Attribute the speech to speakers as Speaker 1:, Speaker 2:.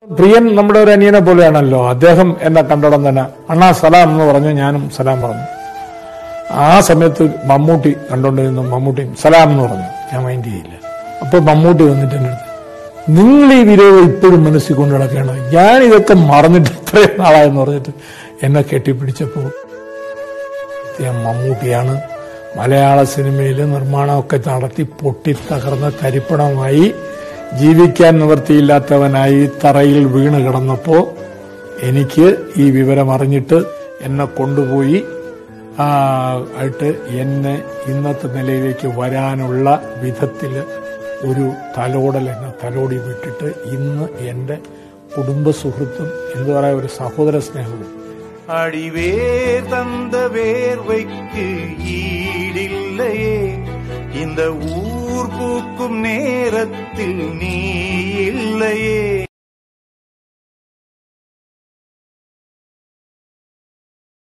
Speaker 1: പ്രിയൻ നമ്മുടെ ഒരു അനിയനെ പോലെയാണല്ലോ അദ്ദേഹം എന്നെ കണ്ടോടം തന്നെ അണ്ണാ സലാം എന്ന് പറഞ്ഞു ഞാനും സലാം പറഞ്ഞു ആ സമയത്ത് മമ്മൂട്ടി കണ്ടോണ്ടിരുന്നു മമ്മൂട്ടിയും സലാം എന്ന് പറഞ്ഞു ഞാൻ മൈൻഡ് ചെയ്യില്ല അപ്പൊ മമ്മൂട്ടി വന്നിട്ട് എൻ്റെ അടുത്ത് നിങ്ങൾ ഈ വിരോധം ഇപ്പോഴും മനസ്സിൽ കൊണ്ടു നടക്കുകയാണ് ഞാൻ ഇതൊക്കെ മറന്നിട്ട് ഇത്രയും നാളായെന്ന് പറഞ്ഞിട്ട് എന്നെ കെട്ടിപ്പിടിച്ചപ്പോൾ ഞാൻ മമ്മൂട്ടിയാണ് മലയാള സിനിമയിൽ നിർമ്മാണമൊക്കെ നടത്തി പൊട്ടി തകർന്ന തരിപ്പണമായി ജീവിക്കാൻ നിവൃത്തിയില്ലാത്തവനായി തറയിൽ വീണ് കിടന്നപ്പോ എനിക്ക് ഈ വിവരം അറിഞ്ഞിട്ട് എന്നെ കൊണ്ടുപോയി ആ, ആയിട്ട് എന്നെ ഇന്നത്തെ നിലയിലേക്ക് വരാനുള്ള വിധത്തിൽ ഒരു തലോടൽ എന്നെ തലോടി വിട്ടിട്ട് ഇന്ന് എൻ്റെ കുടുംബ സുഹൃത്തും എന്തു പറയാ ഒരു സഹോദര സ്നേഹവും
Speaker 2: அடிவேர் தந்த வேர்வைக்கு ஈடில்லையே இந்த ஊர் பூக்கும் நேரத்தில் நீ இல்லையே